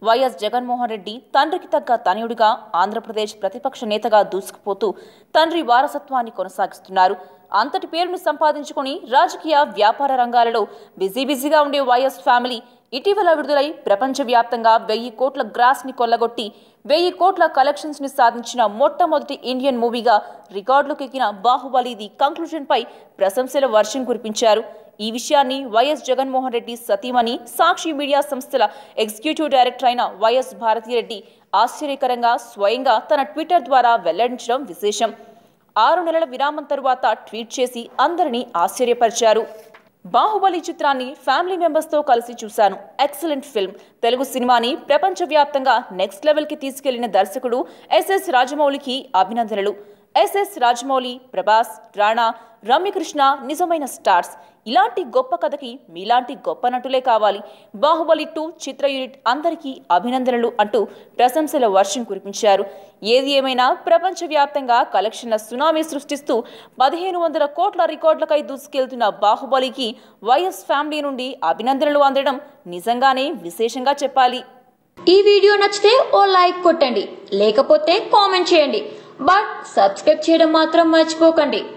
YS Jaganmohan Reddy తండ్రికి తగ్గ తనయుడిగా ఆంధ్రప్రదేశ్ ప్రతిపక్ష నేతగా దూసుకుపోతూ తండ్రి వారసత్వాన్ని కొనసాగిస్తున్నారు అంతటి పేరును సంపాదించుకుని రాజకీయ వ్యాపార రంగాలలో బిజీ బిజీగా ఉండే వైఎస్ ఫ్యామిలీ ఇటీవల విడుదలై ప్రపంచవ్యాప్తంగా వెయ్యి కోట్ల గ్రాస్ ని కొల్లగొట్టి వెయ్యి కోట్ల కలెక్షన్స్ ని సాధించిన మొట్టమొదటి ఇండియన్ మూవీగా రికార్డులకు ఎక్కిన బాహుబలి ది కంక్లూజన్ పై ప్రశంసల వర్షం కురిపించారు ఈ విషయాన్ని వైఎస్ జగన్మోహన్ రెడ్డి సతీమణి సాక్షి మీడియా సంస్థల ఎగ్జిక్యూటివ్ డైరెక్టర్ అయిన వైఎస్ భారతిరెడ్డి ఆశ్చర్యకరంగా స్వయంగా తన ట్విట్టర్ ద్వారా వెల్లడించడం విశేషం ఆరు నెలల విరామం తరువాత ట్వీట్ చేసి అందరినీ ఆశ్చర్యపరిచారు బాహుబలి చిత్రాన్ని ఫ్యామిలీ మెంబర్స్తో కలిసి చూశాను ఎక్సలెంట్ ఫిల్మ్ తెలుగు సినిమాని ప్రపంచవ్యాప్తంగా నెక్స్ట్ లెవెల్కి తీసుకెళ్లిన దర్శకుడు ఎస్ఎస్ రాజమౌళికి అభినందనలు ఎస్ఎస్ రాజమౌళి ప్రభాస్ రాణా రమ్యకృష్ణ నిజమైన స్టార్స్ ఇలాంటి గొప్ప కథకి మీలాంటి గొప్ప నటులే కావాలి బాహుబలి టూ చిత్ర యూనిట్ అందరికీ అభినందనలు అంటూ ప్రశంసల వర్షం కురిపించారు ఏది ఏమైనా ప్రపంచవ్యాప్తంగా కలెక్షన్ల సునామీ సృష్టిస్తూ పదిహేను వందల కోట్ల రికార్డులకై దూసుకెళ్తున్న బాహుబలికి వైఎస్ ఫ్యామిలీ నుండి అభినందనలు అందడం నిజంగానే విశేషంగా చెప్పాలి ఈ వీడియో నచ్చితే ఓ లైక్ కొట్టండి లేకపోతే కామెంట్ చేయండి బట్ సబ్స్క్రైబ్ చేయడం మాత్రం మర్చిపోకండి